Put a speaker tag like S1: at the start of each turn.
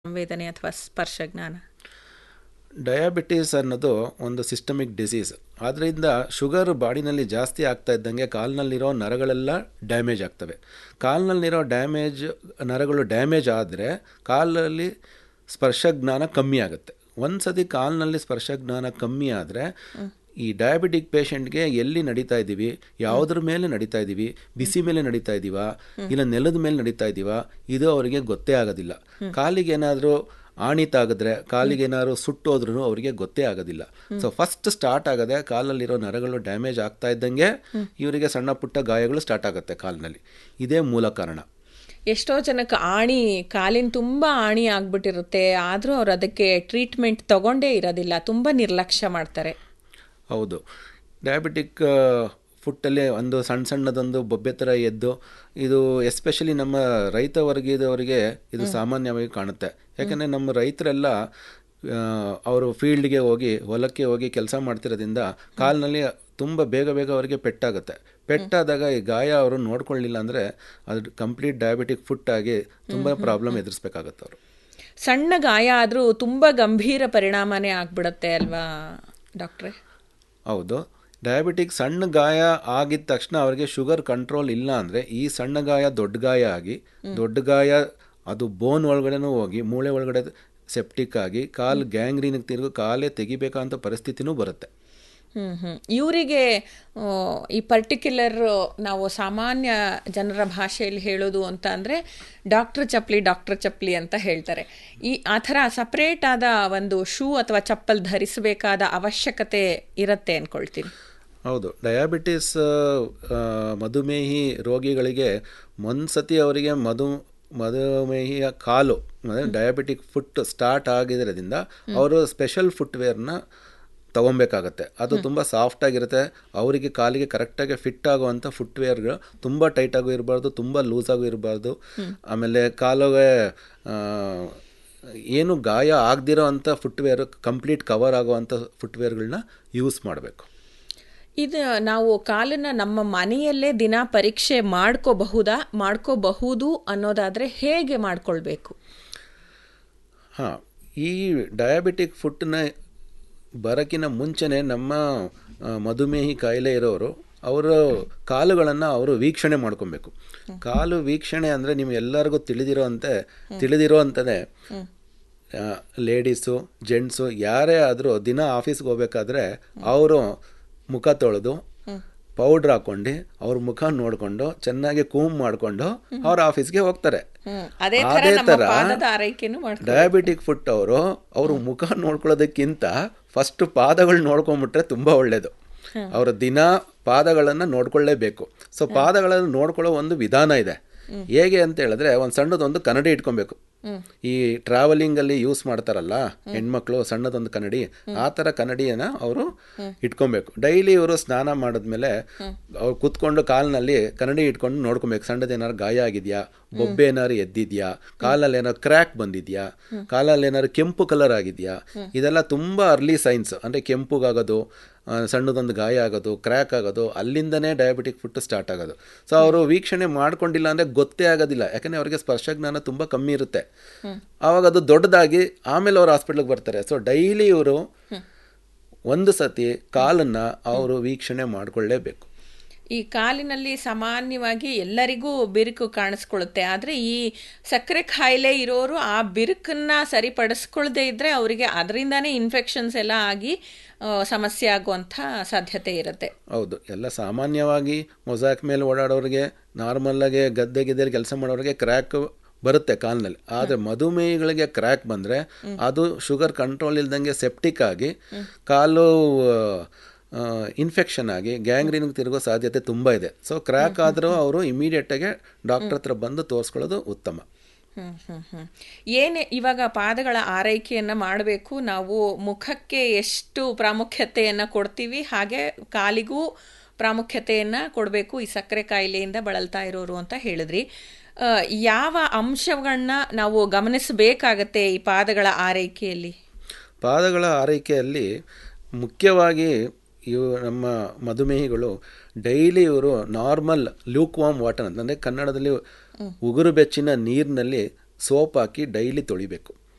S1: ಸಂವೇದನೆ ಅಥವಾ ಸ್ಪರ್ಶ ಜ್ಞಾನ
S2: ಡಯಾಬಿಟೀಸ್ ಅನ್ನೋದು ಒಂದು ಸಿಸ್ಟಮಿಕ್ ಡಿಸೀಸ್ ಆದ್ದರಿಂದ ಶುಗರ್ ಬಾಡಿನಲ್ಲಿ ಜಾಸ್ತಿ ಆಗ್ತಾ ಇದ್ದಂಗೆ ಕಾಲಿನಲ್ಲಿರೋ ನರಗಳೆಲ್ಲ ಡ್ಯಾಮೇಜ್ ಆಗ್ತವೆ ಕಾಲಿನಲ್ಲಿರೋ ಡ್ಯಾಮೇಜ್ ನರಗಳು ಡ್ಯಾಮೇಜ್ ಆದರೆ ಕಾಲಲ್ಲಿ ಸ್ಪರ್ಶ ಜ್ಞಾನ ಕಮ್ಮಿ ಆಗುತ್ತೆ ಒಂದು ಸತಿ ಕಾಲಿನಲ್ಲಿ ಸ್ಪರ್ಶ ಜ್ಞಾನ ಕಮ್ಮಿ ಆದರೆ ಈ ಡಯಾಬಿಟಿಕ್ ಪೇಷಂಟ್ಗೆ ಎಲ್ಲಿ ನಡೀತಾ ಇದ್ದೀವಿ ಯಾವುದ್ರ ಮೇಲೆ ನಡೀತಾ ಇದ್ದೀವಿ ಬಿಸಿ ಮೇಲೆ ನಡೀತಾ ಇದ್ದೀವಾ ಇಲ್ಲ ನೆಲದ ಮೇಲೆ ನಡೀತಾ ಇದ್ದೀವಾ ಇದು ಅವರಿಗೆ ಗೊತ್ತೇ ಆಗೋದಿಲ್ಲ ಕಾಲಿಗೆ ಏನಾದರೂ ಆಣಿ ತಾಗಿದ್ರೆ ಕಾಲಿಗೆ ಏನಾದ್ರು ಸುಟ್ಟೋದ್ರೂ ಅವರಿಗೆ ಗೊತ್ತೇ ಆಗೋದಿಲ್ಲ ಸೊ ಫಸ್ಟ್ ಸ್ಟಾರ್ಟ್ ಆಗದೆ ಕಾಲಲ್ಲಿರೋ ನರಗಳು ಡ್ಯಾಮೇಜ್ ಆಗ್ತಾ ಇದ್ದಂಗೆ ಇವರಿಗೆ ಸಣ್ಣ ಪುಟ್ಟ ಗಾಯಗಳು ಸ್ಟಾರ್ಟ್ ಆಗುತ್ತೆ ಕಾಲಿನಲ್ಲಿ ಇದೇ ಮೂಲ ಕಾರಣ
S1: ಎಷ್ಟೋ ಜನಕ್ಕೆ ಆಣಿ ಕಾಲಿನ ತುಂಬ ಆಣಿ ಆಗ್ಬಿಟ್ಟಿರುತ್ತೆ ಆದರೂ ಅವ್ರು ಅದಕ್ಕೆ ಟ್ರೀಟ್ಮೆಂಟ್ ತಗೊಂಡೇ ಇರೋದಿಲ್ಲ ತುಂಬ ನಿರ್ಲಕ್ಷ್ಯ ಮಾಡ್ತಾರೆ
S2: ಹೌದು ಡಯಾಬಿಟಿಕ್ ಫುಟ್ಟಲ್ಲಿ ಒಂದು ಸಣ್ಣ ಸಣ್ಣದೊಂದು ಬೊಬ್ಬೆ ಥರ ಎದ್ದು ಇದು ಎಸ್ಪೆಷಲಿ ನಮ್ಮ ರೈತ ವರ್ಗದವರಿಗೆ ಇದು ಸಾಮಾನ್ಯವಾಗಿ ಕಾಣುತ್ತೆ ಯಾಕಂದರೆ ನಮ್ಮ ರೈತರೆಲ್ಲ ಅವರು ಫೀಲ್ಡ್ಗೆ ಹೋಗಿ ಹೊಲಕ್ಕೆ ಹೋಗಿ ಕೆಲಸ ಮಾಡ್ತಿರೋದ್ರಿಂದ ಕಾಲಿನಲ್ಲಿ ತುಂಬ ಬೇಗ ಬೇಗ ಅವರಿಗೆ ಪೆಟ್ಟಾಗುತ್ತೆ ಪೆಟ್ಟಾದಾಗ ಈ ಗಾಯ ಅವರು ನೋಡ್ಕೊಳ್ಳಿಲ್ಲ ಅಂದರೆ ಅದು ಕಂಪ್ಲೀಟ್ ಡಯಾಬಿಟಿಕ್ ಫುಟ್ ಆಗಿ ತುಂಬ ಪ್ರಾಬ್ಲಮ್ ಎದುರಿಸ್ಬೇಕಾಗತ್ತೆ ಅವರು
S1: ಸಣ್ಣ ಗಾಯ ಆದರೂ ತುಂಬ ಗಂಭೀರ ಪರಿಣಾಮನೇ ಆಗ್ಬಿಡುತ್ತೆ ಅಲ್ವಾ ಡಾಕ್ಟ್ರೇ
S2: ಹೌದು ಡಯಾಬಿಟಿಕ್ ಸಣ್ಣ ಗಾಯ ಆಗಿದ ತಕ್ಷಣ ಅವರಿಗೆ ಶುಗರ್ ಕಂಟ್ರೋಲ್ ಇಲ್ಲ ಅಂದರೆ ಈ ಸಣ್ಣ ಗಾಯ ದೊಡ್ಡ ಗಾಯ ಆಗಿ ದೊಡ್ಡ ಗಾಯ ಅದು ಬೋನ್ ಒಳಗಡೆನೂ ಹೋಗಿ ಮೂಳೆ ಒಳಗಡೆ ಸೆಪ್ಟಿಕ್ ಆಗಿ ಕಾಲು ಗ್ಯಾಂಗ್ರೀನಿಗೆ ತಿರುಗು ಕಾಲೇ ತೆಗಿಬೇಕಂತ ಪರಿಸ್ಥಿತಿನೂ ಬರುತ್ತೆ
S1: ಹ್ಞೂ ಹ್ಞೂ ಇವರಿಗೆ ಈ ಪರ್ಟಿಕ್ಯುಲರ್ ನಾವು ಸಾಮಾನ್ಯ ಜನರ ಭಾಷೆಯಲ್ಲಿ ಹೇಳೋದು ಅಂತ ಅಂದರೆ ಡಾಕ್ಟ್ರ್ ಚಪ್ಪಲಿ ಡಾಕ್ಟ್ರ್ ಚಪ್ಪಲಿ ಅಂತ ಹೇಳ್ತಾರೆ ಈ ಆ ಥರ ಸಪ್ರೇಟ್ ಆದ ಒಂದು ಶೂ ಅಥವಾ ಚಪ್ಪಲ್ ಧರಿಸಬೇಕಾದ ಅವಶ್ಯಕತೆ ಇರುತ್ತೆ ಅಂದ್ಕೊಳ್ತೀನಿ
S2: ಹೌದು ಡಯಾಬಿಟಿಸ್ ಮಧುಮೇಹಿ ರೋಗಿಗಳಿಗೆ ಒಂದ್ಸತಿ ಅವರಿಗೆ ಮಧು ಮಧುಮೇಹಿಯ ಕಾಲು ಅಂದರೆ ಡಯಾಬಿಟಿಕ್ ಫುಟ್ ಸ್ಟಾರ್ಟ್ ಆಗಿರೋದ್ರಿಂದ ಅವರು ಸ್ಪೆಷಲ್ ಫುಟ್ವೇರ್ನ ತೊಗೊಬೇಕಾಗತ್ತೆ ಅದು ತುಂಬ ಸಾಫ್ಟಾಗಿರುತ್ತೆ ಅವರಿಗೆ ಕಾಲಿಗೆ ಕರೆಕ್ಟಾಗಿ ಫಿಟ್ ಆಗುವಂಥ ಫುಟ್ವೇರ್ಗಳು ತುಂಬ ಟೈಟಾಗೂ ಇರಬಾರ್ದು ತುಂಬ ಲೂಸಾಗೂ ಇರಬಾರ್ದು ಆಮೇಲೆ ಕಾಲಿಗೆ ಏನು ಗಾಯ ಆಗದಿರೋ ಅಂಥ ಫುಟ್ವೇರ್ ಕಂಪ್ಲೀಟ್ ಕವರ್ ಆಗುವಂಥ ಫುಟ್ವೇರ್ಗಳನ್ನ ಯೂಸ್ ಮಾಡಬೇಕು
S1: ಇದು ನಾವು ಕಾಲನ್ನ ನಮ್ಮ ಮನೆಯಲ್ಲೇ ದಿನ ಪರೀಕ್ಷೆ ಮಾಡ್ಕೋಬಹುದಾ ಮಾಡ್ಕೋಬಹುದು ಅನ್ನೋದಾದರೆ ಹೇಗೆ ಮಾಡ್ಕೊಳ್ಬೇಕು
S2: ಹಾಂ ಈ ಡಯಾಬಿಟಿಕ್ ಫುಟ್ನ ಬರೋಕ್ಕಿಂತ ಮುಂಚೆನೇ ನಮ್ಮ ಮಧುಮೇಹಿ ಕಾಯಿಲೆ ಇರೋರು ಅವರು ಕಾಲುಗಳನ್ನು ಅವರು ವೀಕ್ಷಣೆ ಮಾಡ್ಕೊಬೇಕು ಕಾಲು ವೀಕ್ಷಣೆ ಅಂದರೆ ನಿಮ್ಗೆ ಎಲ್ಲರಿಗೂ ತಿಳಿದಿರೋ ಅಂತೆ ತಿಳಿದಿರೋ ಅಂಥದ್ದೇ ಲೇಡೀಸು ಜೆಂಟ್ಸು ಯಾರೇ ಆದರೂ ದಿನ ಆಫೀಸ್ಗೆ ಹೋಗ್ಬೇಕಾದ್ರೆ ಅವರು ಮುಖ ತೊಳೆದು ಪೌಡ್ರ್ ಹಾಕೊಂಡು ಅವ್ರ ಮುಖ ನೋಡಿಕೊಂಡು ಚೆನ್ನಾಗಿ ಕೂಮ್ ಮಾಡಿಕೊಂಡು ಅವ್ರ ಆಫೀಸ್ಗೆ ಹೋಗ್ತಾರೆ
S1: ಅದೇ
S2: ಥರ
S1: ಆರೈಕೆನೂ
S2: ಡಯಾಬಿಟಿಕ್ ಫುಟ್ ಅವರು ಅವ್ರ ಮುಖ ನೋಡ್ಕೊಳ್ಳೋದಕ್ಕಿಂತ ಫಸ್ಟ್ ಪಾದಗಳು ನೋಡ್ಕೊಂಬಿಟ್ರೆ ತುಂಬ ಒಳ್ಳೆಯದು ಅವರ ದಿನ ಪಾದಗಳನ್ನು ನೋಡ್ಕೊಳ್ಳೇಬೇಕು ಸೊ ಪಾದಗಳನ್ನು ನೋಡ್ಕೊಳ್ಳೋ ಒಂದು ವಿಧಾನ ಇದೆ ಹೇಗೆ ಅಂತ ಹೇಳಿದ್ರೆ ಒಂದು ಸಣ್ಣದೊಂದು ಕನ್ನಡಿ ಇಟ್ಕೊಬೇಕು ಈ ಟ್ರಾವೆಲಿಂಗಲ್ಲಿ ಯೂಸ್ ಮಾಡ್ತಾರಲ್ಲ ಹೆಣ್ಮಕ್ಳು ಸಣ್ಣದೊಂದು ಕನ್ನಡಿ ಆ ಥರ ಕನ್ನಡಿಯನ್ನು ಅವರು ಇಟ್ಕೊಬೇಕು ಡೈಲಿ ಇವರು ಸ್ನಾನ ಮಾಡಿದ್ಮೇಲೆ ಅವ್ರು ಕೂತ್ಕೊಂಡು ಕಾಲಿನಲ್ಲಿ ಕನ್ನಡಿ ಇಟ್ಕೊಂಡು ನೋಡ್ಕೊಬೇಕು ಸಣ್ಣದು ಏನಾದ್ರು ಗಾಯ ಆಗಿದೆಯಾ ಬೊಬ್ಬೆ ಏನಾದ್ರು ಎದ್ದಿದ್ಯಾ ಕಾಲಲ್ಲಿ ಏನಾದ್ರು ಕ್ರ್ಯಾಕ್ ಬಂದಿದ್ಯಾ ಕಾಲಲ್ಲಿ ಏನಾದ್ರು ಕೆಂಪು ಕಲರ್ ಆಗಿದೆಯಾ ಇದೆಲ್ಲ ತುಂಬ ಅರ್ಲಿ ಸೈನ್ಸ್ ಅಂದರೆ ಕೆಂಪುಗಾಗೋದು ಸಣ್ಣದೊಂದು ಗಾಯ ಆಗೋದು ಕ್ರ್ಯಾಕ್ ಆಗೋದು ಅಲ್ಲಿಂದನೇ ಡಯಾಬಿಟಿಕ್ ಫುಟ್ ಸ್ಟಾರ್ಟ್ ಆಗೋದು ಸೊ ಅವರು ವೀಕ್ಷಣೆ ಮಾಡ್ಕೊಂಡಿಲ್ಲ ಅಂದರೆ ಗೊತ್ತೇ ಆಗೋದಿಲ್ಲ ಯಾಕಂದರೆ ಅವರಿಗೆ ಸ್ಪರ್ಶಜ್ಞಾನ ತುಂಬ ಕಮ್ಮಿ ಇರುತ್ತೆ ಆವಾಗ ಅದು ದೊಡ್ಡದಾಗಿ ಆಮೇಲೆ ಅವ್ರು ಹಾಸ್ಪಿಟ್ಲಿಗೆ ಬರ್ತಾರೆ ಸೊ ಡೈಲಿ ಇವರು ಒಂದು ಸತಿ ಕಾಲನ್ನು ಅವರು ವೀಕ್ಷಣೆ ಮಾಡಿಕೊಳ್ಳೇಬೇಕು
S1: ಈ ಕಾಲಿನಲ್ಲಿ ಸಾಮಾನ್ಯವಾಗಿ ಎಲ್ಲರಿಗೂ ಬಿರುಕು ಕಾಣಿಸ್ಕೊಳ್ಳುತ್ತೆ ಆದರೆ ಈ ಸಕ್ಕರೆ ಕಾಯಿಲೆ ಇರೋರು ಆ ಬಿರುಕನ್ನ ಸರಿಪಡಿಸ್ಕೊಳ್ದೇ ಇದ್ದರೆ ಅವರಿಗೆ ಅದರಿಂದಾನೇ ಇನ್ಫೆಕ್ಷನ್ಸ್ ಎಲ್ಲ ಆಗಿ ಸಮಸ್ಯೆ ಆಗುವಂಥ ಸಾಧ್ಯತೆ ಇರುತ್ತೆ
S2: ಹೌದು ಎಲ್ಲ ಸಾಮಾನ್ಯವಾಗಿ ಮೊಸಾಕ್ ಮೇಲೆ ಓಡಾಡೋರಿಗೆ ನಾರ್ಮಲ್ಲಾಗಿ ಗದ್ದೆ ಗಿದ್ದೆಯಲ್ಲಿ ಕೆಲಸ ಮಾಡೋರಿಗೆ ಕ್ರ್ಯಾಕ್ ಬರುತ್ತೆ ಕಾಲಿನಲ್ಲಿ ಆದರೆ ಮಧುಮೇಹಿಗಳಿಗೆ ಕ್ರ್ಯಾಕ್ ಬಂದರೆ ಅದು ಶುಗರ್ ಕಂಟ್ರೋಲ್ ಇಲ್ದಂಗೆ ಸೆಪ್ಟಿಕ್ ಆಗಿ ಕಾಲು ಇನ್ಫೆಕ್ಷನ್ ಆಗಿ ಗ್ಯಾಂಗ್ರೀನ್ಗೆ ತಿರುಗೋ ಸಾಧ್ಯತೆ ತುಂಬ ಇದೆ ಸೊ ಕ್ರ್ಯಾಕ್ ಆದರೂ ಅವರು ಇಮಿಡಿಯೇಟಾಗಿ ಡಾಕ್ಟರ್ ಹತ್ರ ಬಂದು ತೋರಿಸ್ಕೊಳ್ಳೋದು ಉತ್ತಮ
S1: ಹ್ಮ್ ಹ್ಮ್ ಹ್ಮ್ ಏನೇ ಇವಾಗ ಪಾದಗಳ ಆರೈಕೆಯನ್ನು ಮಾಡಬೇಕು ನಾವು ಮುಖಕ್ಕೆ ಎಷ್ಟು ಪ್ರಾಮುಖ್ಯತೆಯನ್ನು ಕೊಡ್ತೀವಿ ಹಾಗೆ ಕಾಲಿಗೂ ಪ್ರಾಮುಖ್ಯತೆಯನ್ನು ಕೊಡಬೇಕು ಈ ಸಕ್ಕರೆ ಕಾಯಿಲೆಯಿಂದ ಬಳಲ್ತಾ ಇರೋರು ಅಂತ ಹೇಳಿದ್ರಿ ಯಾವ ಅಂಶಗಳನ್ನ ನಾವು ಗಮನಿಸಬೇಕಾಗತ್ತೆ ಈ ಪಾದಗಳ ಆರೈಕೆಯಲ್ಲಿ
S2: ಪಾದಗಳ ಆರೈಕೆಯಲ್ಲಿ ಮುಖ್ಯವಾಗಿ ಇವು ನಮ್ಮ ಮಧುಮೇಹಿಗಳು ಡೈಲಿ ಇವರು ನಾರ್ಮಲ್ ಲ್ಯೂಕ್ ವಾಮ್ ವಾಟರ್ ಅಂದರೆ ಕನ್ನಡದಲ್ಲಿ ಉಗುರು ಬೆಚ್ಚಿನ ನೀರಿನಲ್ಲಿ ಸೋಪ್ ಹಾಕಿ ಡೈಲಿ ತೊಳಿಬೇಕು